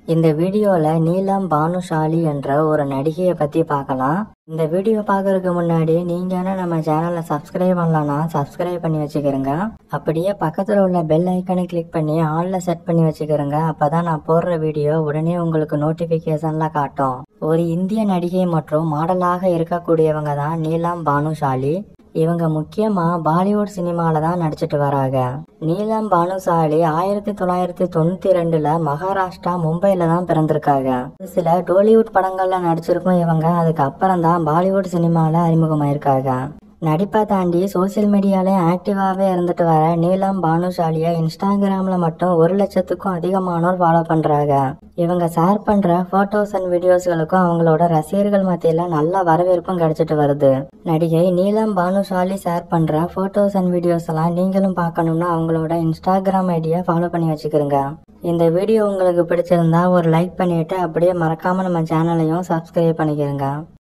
இந்த வீடியோல நீலம் பானுஷாலி என்ற ஒரு நடிகையை பத்தி பார்க்கலாம் இந்த வீடியோ பார்க்கறதுக்கு முன்னாடி நீங்க என்ன நம்ம சேனலை சப்ஸ்கிரைப் பண்ணலன்னா சப்ஸ்கிரைப் பண்ணி வச்சுக்கிறோங்க அப்படியே பக்கத்துல உள்ள பெல் ஐக்கனை கிளிக் பண்ணி ஆல்ல செட் பண்ணி வச்சுக்கிறோங்க அப்பதான் நான் போடுற வீடியோ உடனே உங்களுக்கு நோட்டிபிகேஷன்ல காட்டும் ஒரு இந்திய நடிகை மற்றும் மாடலாக இருக்கக்கூடியவங்க தான் நீலம் பானுஷாலி இவங்க முக்கியமா பாலிவுட் சினிமால தான் நடிச்சிட்டு வராங்க நீலம் பானுசாலி ஆயிரத்தி தொள்ளாயிரத்தி தொண்ணூத்தி ரெண்டுல மகாராஷ்டிரா மும்பைல தான் பிறந்திருக்காங்க சில டோலிவுட் படங்கள்ல நடிச்சிருக்கும் இவங்க அதுக்கு அப்புறம் தான் பாலிவுட் சினிமால அறிமுகமாயிருக்காங்க நடிப்பை தாண்டி சோசியல் மீடியாலையும் ஆக்டிவாகவே இருந்துட்டு வர நீலம் பானுஷாலியை இன்ஸ்டாகிராம்ல மட்டும் ஒரு லட்சத்துக்கும் அதிகமானோர் ஃபாலோ பண்றாங்க இவங்க ஷேர் பண்ற போட்டோஸ் அண்ட் வீடியோஸ்களுக்கும் அவங்களோட ரசிகர்கள் மத்தியில நல்ல வரவேற்பும் கிடைச்சிட்டு வருது நடிகை நீலம் பானுஷாலி ஷேர் பண்ற போட்டோஸ் அண்ட் வீடியோஸ் எல்லாம் நீங்களும் பார்க்கணும்னா அவங்களோட இன்ஸ்டாகிராம் ஐடியை ஃபாலோ பண்ணி வச்சுக்கிறோங்க இந்த வீடியோ உங்களுக்கு பிடிச்சிருந்தா ஒரு லைக் பண்ணிட்டு அப்படியே மறக்காம நம்ம சேனலையும் சப்ஸ்கிரைப் பண்ணிக்கிறோங்க